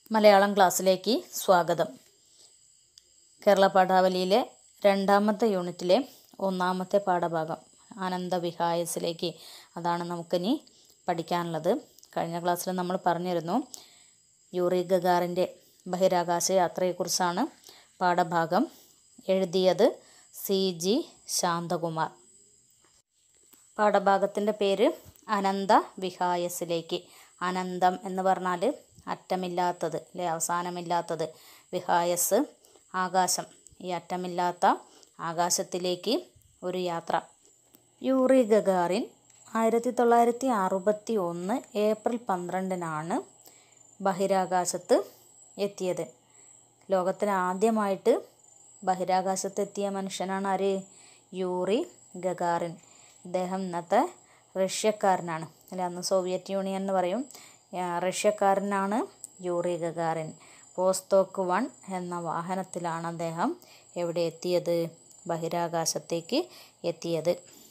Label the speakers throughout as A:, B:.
A: മലയാളം ക്ലാസ്സിലേക്ക് സ്വാഗതം കേരള പാഠാവലിയിലെ രണ്ടാമത്തെ യൂണിറ്റിലെ ഒന്നാമത്തെ പാഠഭാഗം ആനന്ദവിഹായസിലേക്ക് അതാണ് നമുക്കിനി പഠിക്കാനുള്ളത് കഴിഞ്ഞ ക്ലാസ്സിൽ നമ്മൾ പറഞ്ഞിരുന്നു യൂറി ഗഗാറിൻ്റെ ബഹിരാകാശ യാത്രയെക്കുറിച്ചാണ് പാഠഭാഗം എഴുതിയത് സി ജി ശാന്തകുമാർ പാഠഭാഗത്തിൻ്റെ പേര് അനന്ത വിഹായസിലേക്ക് അനന്തം എന്ന് പറഞ്ഞാൽ അറ്റമില്ലാത്തത് അല്ലെ അവസാനമില്ലാത്തത് വിഹായസ് ആകാശം ഈ അറ്റമില്ലാത്ത ആകാശത്തിലേക്ക് ഒരു യാത്ര യൂറി ഗഗാറിൻ ആയിരത്തി തൊള്ളായിരത്തി അറുപത്തി ഒന്ന് ഏപ്രിൽ പന്ത്രണ്ടിനാണ് ബഹിരാകാശത്ത് എത്തിയത് ലോകത്തിൽ ആദ്യമായിട്ട് ബഹിരാകാശത്തെത്തിയ മനുഷ്യനാണ് ആര് യൂറി ഗഗാറിൻ ഇദ്ദേഹം ഇന്നത്തെ റഷ്യക്കാരനാണ് അല്ലെ അന്ന് സോവിയറ്റ് യൂണിയൻ എന്ന് പറയും ആ, റഷ്യക്കാരനാണ് യൂറി ഗഗാറിൻ പോസ്തോക്ക് വൺ എന്ന വാഹനത്തിലാണ് അദ്ദേഹം എവിടെ എത്തിയത് ബഹിരാകാശത്തേക്ക് എത്തിയത്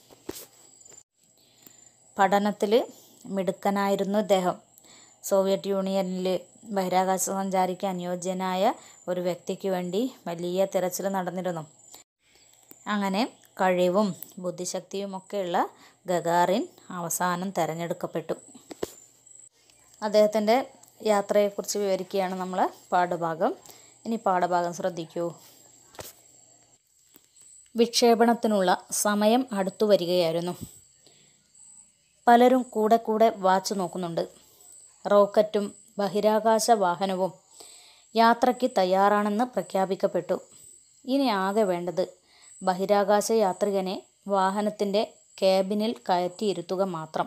A: പഠനത്തിൽ മിടുക്കനായിരുന്നു ഇദ്ദേഹം സോവിയറ്റ് യൂണിയനിൽ ബഹിരാകാശ സഞ്ചാരിക്ക് അനുയോജ്യനായ ഒരു വ്യക്തിക്ക് വേണ്ടി വലിയ തിരച്ചിൽ നടന്നിരുന്നു അങ്ങനെ കഴിവും ബുദ്ധിശക്തിയുമൊക്കെയുള്ള ഗഗാറിൻ അവസാനം തിരഞ്ഞെടുക്കപ്പെട്ടു അദ്ദേഹത്തിൻ്റെ യാത്രയെക്കുറിച്ച് വിവരിക്കുകയാണ് നമ്മൾ പാഠഭാഗം ഇനി പാഠഭാഗം ശ്രദ്ധിക്കൂ വിക്ഷേപണത്തിനുള്ള സമയം അടുത്തു വരികയായിരുന്നു പലരും കൂടെ കൂടെ വാച്ച് നോക്കുന്നുണ്ട് റോക്കറ്റും ബഹിരാകാശ വാഹനവും യാത്രയ്ക്ക് തയ്യാറാണെന്ന് പ്രഖ്യാപിക്കപ്പെട്ടു ഇനി ആകെ വേണ്ടത് ബഹിരാകാശ യാത്രികനെ വാഹനത്തിൻ്റെ ക്യാബിനിൽ കയറ്റിയിരുത്തുക മാത്രം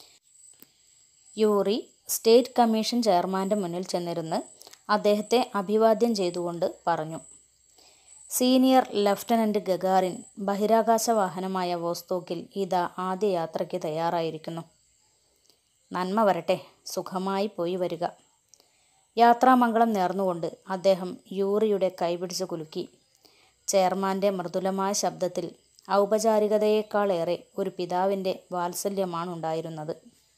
A: യൂറി സ്റ്റേറ്റ് കമ്മീഷൻ ചെയർമാൻ്റെ മുന്നിൽ ചെന്നിരുന്ന് അദ്ദേഹത്തെ അഭിവാദ്യം ചെയ്തുകൊണ്ട് പറഞ്ഞു സീനിയർ ലഫ്റ്റനന്റ് ഗഗാറിൻ ബഹിരാകാശ വാഹനമായ വോസ്തോക്കിൽ ഇതാ ആദ്യ യാത്രയ്ക്ക് തയ്യാറായിരിക്കുന്നു നന്മ വരട്ടെ സുഖമായി പോയി വരിക യാത്രാമംഗളം നേർന്നുകൊണ്ട് അദ്ദേഹം യൂറിയുടെ കൈപിടിച്ച് കുലുക്കി ചെയർമാൻ്റെ മൃദുലമായ ശബ്ദത്തിൽ ഔപചാരികതയേക്കാളേറെ ഒരു പിതാവിൻ്റെ വാത്സല്യമാണ് ഉണ്ടായിരുന്നത്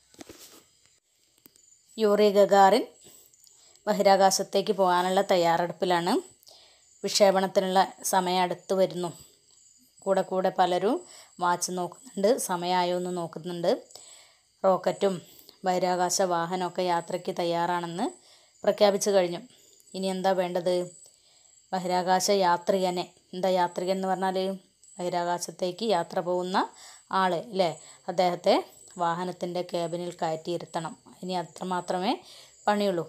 A: യൂറി ഗഗാറിൻ ബഹിരാകാശത്തേക്ക് പോകാനുള്ള തയ്യാറെടുപ്പിലാണ് വിക്ഷേപണത്തിനുള്ള സമയം അടുത്ത് വരുന്നു കൂടെ കൂടെ പലരും വാച്ച് നോക്കുന്നുണ്ട് സമയമായോ എന്ന് നോക്കുന്നുണ്ട് റോക്കറ്റും ബഹിരാകാശ വാഹനമൊക്കെ യാത്രയ്ക്ക് തയ്യാറാണെന്ന് പ്രഖ്യാപിച്ചു കഴിഞ്ഞു ഇനി എന്താ വേണ്ടത് ബഹിരാകാശ യാത്രികനെ എന്താ യാത്രികൻ എന്ന് പറഞ്ഞാൽ ബഹിരാകാശത്തേക്ക് യാത്ര പോകുന്ന ആൾ അല്ലേ അദ്ദേഹത്തെ വാഹനത്തിൻ്റെ ക്യാബിനിൽ കയറ്റിയിരുത്തണം ഇനി അത്ര മാത്രമേ പണിയുള്ളൂ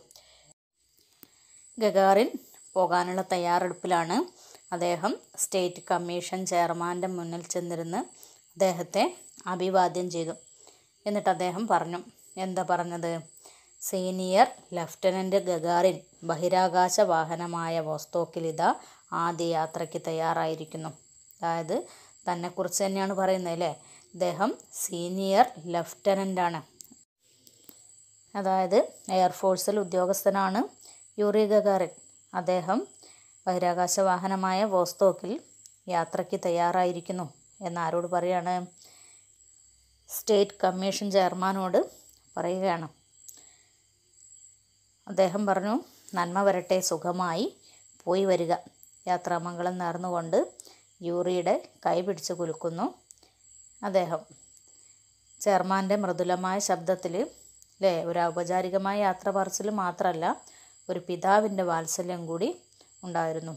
A: ഗഗാറിൻ പോകാനുള്ള തയ്യാറെടുപ്പിലാണ് അദ്ദേഹം സ്റ്റേറ്റ് കമ്മീഷൻ ചെയർമാൻ്റെ മുന്നിൽ ചെന്നിരുന്ന് അദ്ദേഹത്തെ അഭിവാദ്യം ചെയ്തു എന്നിട്ട് അദ്ദേഹം പറഞ്ഞു എന്താ പറഞ്ഞത് സീനിയർ ലഫ്റ്റനൻ്റ് ഗഗാറിൻ ബഹിരാകാശ വാഹനമായ വോസ്തോക്കിൽ ഇതാ ആദ്യ യാത്രയ്ക്ക് തയ്യാറായിരിക്കുന്നു അതായത് തന്നെക്കുറിച്ച് തന്നെയാണ് പറയുന്നത് അല്ലേ അദ്ദേഹം സീനിയർ ലഫ്റ്റനൻ്റാണ് അതായത് എയർഫോഴ്സിൽ ഉദ്യോഗസ്ഥനാണ് യൂറി ഗഗാറിൻ അദ്ദേഹം ബഹിരാകാശ വാഹനമായ വോസ്തോക്കിൽ യാത്രയ്ക്ക് തയ്യാറായിരിക്കുന്നു എന്നാരോട് പറയാണ് സ്റ്റേറ്റ് കമ്മീഷൻ ചെയർമാനോട് പറയുകയാണ് അദ്ദേഹം പറഞ്ഞു നന്മ വരട്ടെ സുഖമായി പോയി വരിക യാത്രാമംഗളം നേർന്നുകൊണ്ട് യൂറിയുടെ കൈ പിടിച്ച് കുലുക്കുന്നു അദ്ദേഹം ചെയർമാൻ്റെ മൃദുലമായ ശബ്ദത്തിൽ അല്ലേ ഒരു ഔപചാരികമായ യാത്ര പറച്ചിൽ മാത്രമല്ല ഒരു പിതാവിൻ്റെ വാത്സല്യം കൂടി ഉണ്ടായിരുന്നു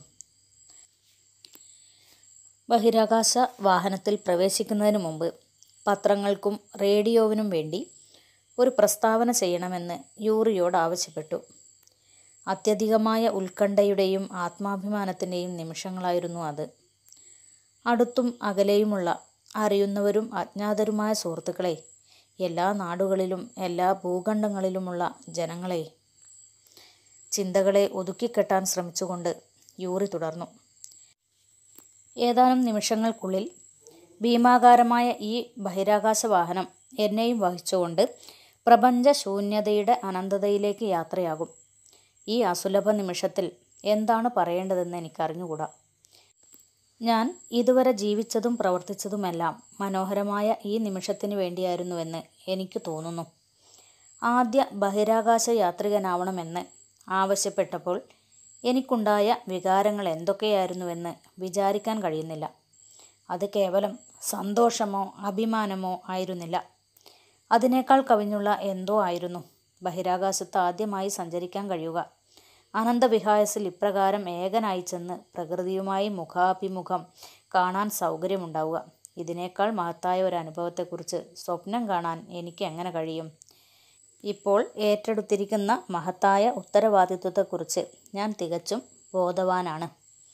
A: ബഹിരാകാശ വാഹനത്തിൽ പ്രവേശിക്കുന്നതിന് മുമ്പ് പത്രങ്ങൾക്കും റേഡിയോവിനും വേണ്ടി ഒരു പ്രസ്താവന ചെയ്യണമെന്ന് യൂറിയോട് ആവശ്യപ്പെട്ടു അത്യധികമായ ഉത്കണ്ഠയുടെയും ആത്മാഭിമാനത്തിൻ്റെയും നിമിഷങ്ങളായിരുന്നു അത് അടുത്തും അകലെയുമുള്ള അറിയുന്നവരും അജ്ഞാതരുമായ സുഹൃത്തുക്കളെ എല്ലാ നാടുകളിലും എല്ലാ ഭൂഖണ്ഡങ്ങളിലുമുള്ള ജനങ്ങളെ ചിന്തകളെ ഒതുക്കിക്കെട്ടാൻ ശ്രമിച്ചുകൊണ്ട് യൂറി തുടർന്നു ഏതാനും നിമിഷങ്ങൾക്കുള്ളിൽ ഭീമാകാരമായ ഈ ബഹിരാകാശ വാഹനം എന്നെയും വഹിച്ചുകൊണ്ട് പ്രപഞ്ച ശൂന്യതയുടെ അനന്തതയിലേക്ക് യാത്രയാകും ഈ അസുലഭ നിമിഷത്തിൽ എന്താണ് പറയേണ്ടതെന്ന് എനിക്കറിഞ്ഞുകൂടാ ഞാൻ ഇതുവരെ ജീവിച്ചതും പ്രവർത്തിച്ചതുമെല്ലാം മനോഹരമായ ഈ നിമിഷത്തിന് വേണ്ടിയായിരുന്നുവെന്ന് എനിക്ക് തോന്നുന്നു ആദ്യ ബഹിരാകാശ യാത്രികനാവണമെന്ന് ആവശ്യപ്പെട്ടപ്പോൾ എനിക്കുണ്ടായ വികാരങ്ങൾ എന്തൊക്കെയായിരുന്നുവെന്ന് വിചാരിക്കാൻ കഴിയുന്നില്ല അത് കേവലം സന്തോഷമോ അഭിമാനമോ ആയിരുന്നില്ല അതിനേക്കാൾ കവിഞ്ഞുള്ള എന്തോ ആയിരുന്നു ബഹിരാകാശത്ത് ആദ്യമായി സഞ്ചരിക്കാൻ കഴിയുക അനന്തവിഹായസിൽ ഇപ്രകാരം ഏകനായി ചെന്ന് പ്രകൃതിയുമായി മുഖാഭിമുഖം കാണാൻ സൗകര്യമുണ്ടാവുക ഇതിനേക്കാൾ മഹത്തായ ഒരു അനുഭവത്തെക്കുറിച്ച് സ്വപ്നം കാണാൻ എനിക്ക് എങ്ങനെ കഴിയും ഇപ്പോൾ ഏറ്റെടുത്തിരിക്കുന്ന മഹത്തായ ഉത്തരവാദിത്വത്തെക്കുറിച്ച് ഞാൻ തികച്ചും ബോധവാനാണ്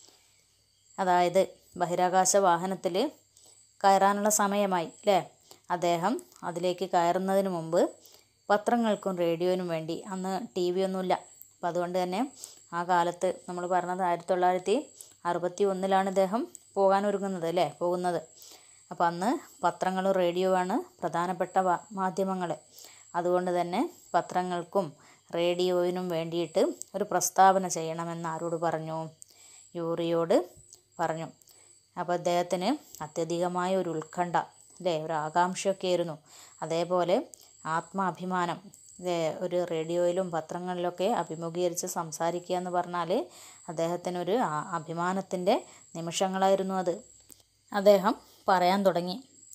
A: അതായത് ബഹിരാകാശ വാഹനത്തിൽ കയറാനുള്ള സമയമായി അല്ലേ അദ്ദേഹം അതിലേക്ക് കയറുന്നതിന് മുമ്പ് പത്രങ്ങൾക്കും റേഡിയോനും വേണ്ടി അന്ന് ടി വി ഒന്നുമില്ല അപ്പം അതുകൊണ്ട് തന്നെ ആ കാലത്ത് നമ്മൾ പറഞ്ഞത് ആയിരത്തി തൊള്ളായിരത്തി അറുപത്തി ഒന്നിലാണ് ഇദ്ദേഹം പോകാൻ ഒരുങ്ങുന്നത് അല്ലേ പോകുന്നത് അപ്പം അന്ന് പത്രങ്ങളും റേഡിയോയാണ് പ്രധാനപ്പെട്ട മാധ്യമങ്ങൾ അതുകൊണ്ട് തന്നെ പത്രങ്ങൾക്കും റേഡിയോയിനും വേണ്ടിയിട്ട് ഒരു പ്രസ്താവന ചെയ്യണമെന്ന് ആരോട് പറഞ്ഞു യൂറിയോട് പറഞ്ഞു അപ്പോൾ അദ്ദേഹത്തിന് അത്യധികമായ ഒരു ഉത്കണ്ഠ അല്ലേ ഒരു ആകാംക്ഷയൊക്കെ ആയിരുന്നു അതേപോലെ ആത്മാഭിമാനം ഒരു റേഡിയോയിലും പത്രങ്ങളിലൊക്കെ അഭിമുഖീകരിച്ച് സംസാരിക്കുക എന്ന് പറഞ്ഞാൽ അദ്ദേഹത്തിനൊരു അഭിമാനത്തിൻ്റെ നിമിഷങ്ങളായിരുന്നു അത് അദ്ദേഹം പറയാൻ തുടങ്ങി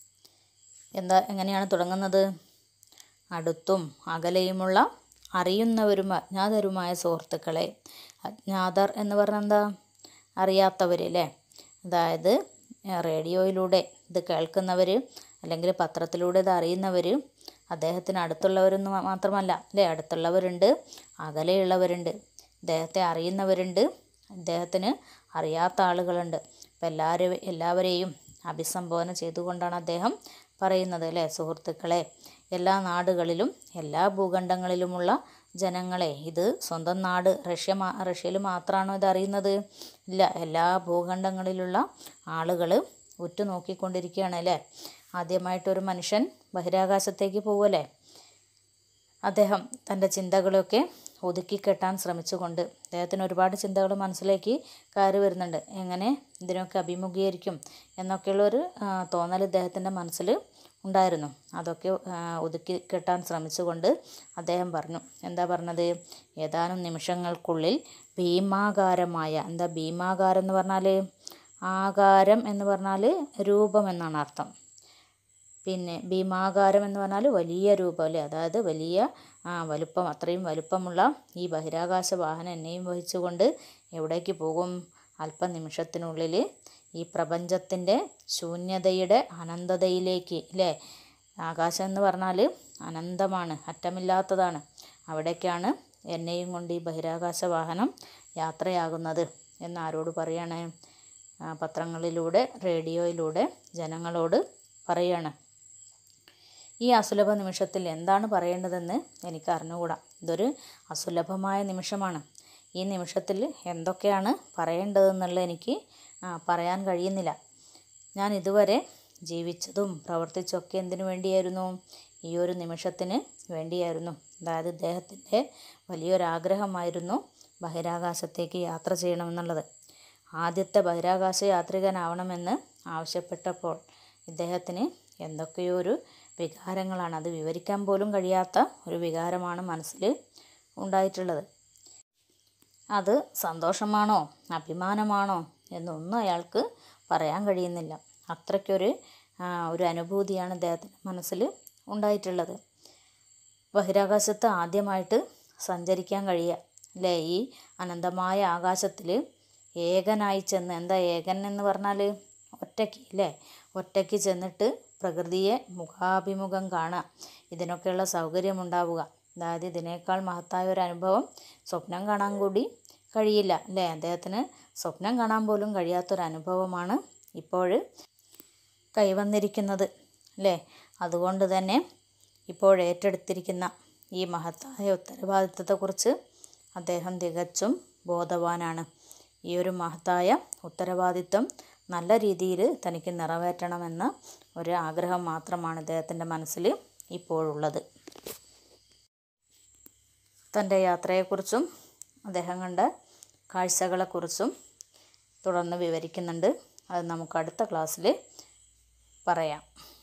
A: എന്താ എങ്ങനെയാണ് തുടങ്ങുന്നത് അടുത്തും അകലെയുമുള്ള അറിയുന്നവരും അജ്ഞാതരുമായ സുഹൃത്തുക്കളെ അജ്ഞാതർ എന്ന് പറഞ്ഞാൽ എന്താ അറിയാത്തവർ അല്ലേ അതായത് റേഡിയോയിലൂടെ ഇത് കേൾക്കുന്നവർ അല്ലെങ്കിൽ പത്രത്തിലൂടെ ഇത് അറിയുന്നവർ അദ്ദേഹത്തിന് അടുത്തുള്ളവരൊന്നും മാത്രമല്ല അല്ലേ അടുത്തുള്ളവരുണ്ട് അകലെയുള്ളവരുണ്ട് അദ്ദേഹത്തെ അറിയുന്നവരുണ്ട് അദ്ദേഹത്തിന് അറിയാത്ത ആളുകളുണ്ട് അപ്പം എല്ലാവരും എല്ലാവരെയും അഭിസംബോധന ചെയ്തുകൊണ്ടാണ് അദ്ദേഹം പറയുന്നത് അല്ലേ സുഹൃത്തുക്കളെ എല്ലാ നാടുകളിലും എല്ലാ ഭൂഖണ്ഡങ്ങളിലുമുള്ള ജനങ്ങളെ ഇത് സ്വന്തം നാട് റഷ്യ മാ റഷ്യയിൽ മാത്രമാണോ ഇത് അറിയുന്നത് ഇല്ല എല്ലാ ഭൂഖണ്ഡങ്ങളിലുള്ള ആളുകൾ ഉറ്റുനോക്കിക്കൊണ്ടിരിക്കുകയാണ് അല്ലേ ആദ്യമായിട്ടൊരു മനുഷ്യൻ ബഹിരാകാശത്തേക്ക് പോവുമല്ലേ അദ്ദേഹം തൻ്റെ ചിന്തകളൊക്കെ ഒതുക്കിക്കെട്ടാൻ ശ്രമിച്ചുകൊണ്ട് അദ്ദേഹത്തിന് ഒരുപാട് ചിന്തകൾ മനസ്സിലേക്ക് കയറി വരുന്നുണ്ട് എങ്ങനെ ഇതിനൊക്കെ അഭിമുഖീകരിക്കും എന്നൊക്കെയുള്ളൊരു തോന്നൽ ഇദ്ദേഹത്തിൻ്റെ മനസ്സിൽ ഉണ്ടായിരുന്നു അതൊക്കെ ഒതുക്കി കെട്ടാൻ ശ്രമിച്ചുകൊണ്ട് അദ്ദേഹം പറഞ്ഞു എന്താ പറഞ്ഞത് ഏതാനും നിമിഷങ്ങൾക്കുള്ളിൽ ഭീമാകാരമായ എന്താ ഭീമാകാരം എന്ന് പറഞ്ഞാൽ ആകാരം എന്ന് പറഞ്ഞാൽ രൂപം എന്നാണ് അർത്ഥം പിന്നെ ഭീമാകാരം എന്ന് പറഞ്ഞാൽ വലിയ രൂപം അല്ലേ അതായത് വലിയ വലുപ്പം അത്രയും വലുപ്പമുള്ള ഈ ബഹിരാകാശ വാഹനം എന്നെയും വഹിച്ചുകൊണ്ട് എവിടേക്ക് പോകും അല്പനിമിഷത്തിനുള്ളിൽ ഈ പ്രപഞ്ചത്തിൻ്റെ ശൂന്യതയുടെ അനന്തതയിലേക്ക് അല്ലേ ആകാശം എന്ന് പറഞ്ഞാൽ അനന്തമാണ് അറ്റമില്ലാത്തതാണ് അവിടേക്കാണ് എന്നെയും കൊണ്ട് ഈ ബഹിരാകാശ വാഹനം യാത്രയാകുന്നത് എന്ന് ആരോട് പറയാണ് പത്രങ്ങളിലൂടെ റേഡിയോയിലൂടെ ജനങ്ങളോട് പറയാണ് ഈ അസുലഭ നിമിഷത്തിൽ എന്താണ് പറയേണ്ടതെന്ന് എനിക്ക് അറിഞ്ഞുകൂടാ ഇതൊരു അസുലഭമായ നിമിഷമാണ് ഈ നിമിഷത്തിൽ എന്തൊക്കെയാണ് പറയേണ്ടതെന്നുള്ളത് എനിക്ക് പറയാൻ കഴിയുന്നില്ല ഞാൻ ഇതുവരെ ജീവിച്ചതും പ്രവർത്തിച്ചൊക്കെ എന്തിനു വേണ്ടിയായിരുന്നു ഈ ഒരു നിമിഷത്തിന് വേണ്ടിയായിരുന്നു അതായത് ഇദ്ദേഹത്തിൻ്റെ വലിയൊരാഗ്രഹമായിരുന്നു ബഹിരാകാശത്തേക്ക് യാത്ര ചെയ്യണമെന്നുള്ളത് ആദ്യത്തെ ബഹിരാകാശ യാത്രികനാവണമെന്ന് ആവശ്യപ്പെട്ടപ്പോൾ ഇദ്ദേഹത്തിന് എന്തൊക്കെയോ ഒരു വികാരങ്ങളാണ് അത് വിവരിക്കാൻ പോലും കഴിയാത്ത ഒരു വികാരമാണ് മനസ്സിൽ ഉണ്ടായിട്ടുള്ളത് അത് സന്തോഷമാണോ അഭിമാനമാണോ എന്നൊന്നും അയാൾക്ക് പറയാൻ കഴിയുന്നില്ല അത്രയ്ക്കൊരു ഒരു അനുഭൂതിയാണ് അദ്ദേഹത്തിൻ്റെ മനസ്സിൽ ഉണ്ടായിട്ടുള്ളത് ബഹിരാകാശത്ത് ആദ്യമായിട്ട് സഞ്ചരിക്കാൻ കഴിയുക അല്ലേ ഈ അനന്തമായ ആകാശത്തിൽ ഏകനായി ചെന്ന് എന്താ ഏകൻ എന്ന് പറഞ്ഞാൽ ഒറ്റയ്ക്ക് അല്ലേ ഒറ്റയ്ക്ക് ചെന്നിട്ട് പ്രകൃതിയെ മുഖാഭിമുഖം കാണുക ഇതിനൊക്കെയുള്ള സൗകര്യമുണ്ടാവുക അതായത് ഇതിനേക്കാൾ മഹത്തായ ഒരു അനുഭവം സ്വപ്നം കാണാൻ കൂടി കഴിയില്ല അല്ലേ അദ്ദേഹത്തിന് സ്വപ്നം കാണാൻ പോലും കഴിയാത്തൊരു അനുഭവമാണ് ഇപ്പോൾ കൈവന്നിരിക്കുന്നത് അല്ലേ അതുകൊണ്ട് തന്നെ ഇപ്പോൾ ഏറ്റെടുത്തിരിക്കുന്ന ഈ മഹത്തായ ഉത്തരവാദിത്തത്തെക്കുറിച്ച് അദ്ദേഹം തികച്ചും ബോധവാനാണ് ഈ ഒരു മഹത്തായ ഉത്തരവാദിത്വം നല്ല രീതിയിൽ തനിക്ക് നിറവേറ്റണമെന്ന ഒരു ആഗ്രഹം മാത്രമാണ് അദ്ദേഹത്തിൻ്റെ മനസ്സിൽ ഇപ്പോഴുള്ളത് തൻ്റെ യാത്രയെക്കുറിച്ചും അദ്ദേഹം കണ്ട കാഴ്ചകളെക്കുറിച്ചും തുടർന്ന് വിവരിക്കുന്നുണ്ട് അത് നമുക്ക് അടുത്ത ക്ലാസ്സിൽ പറയാം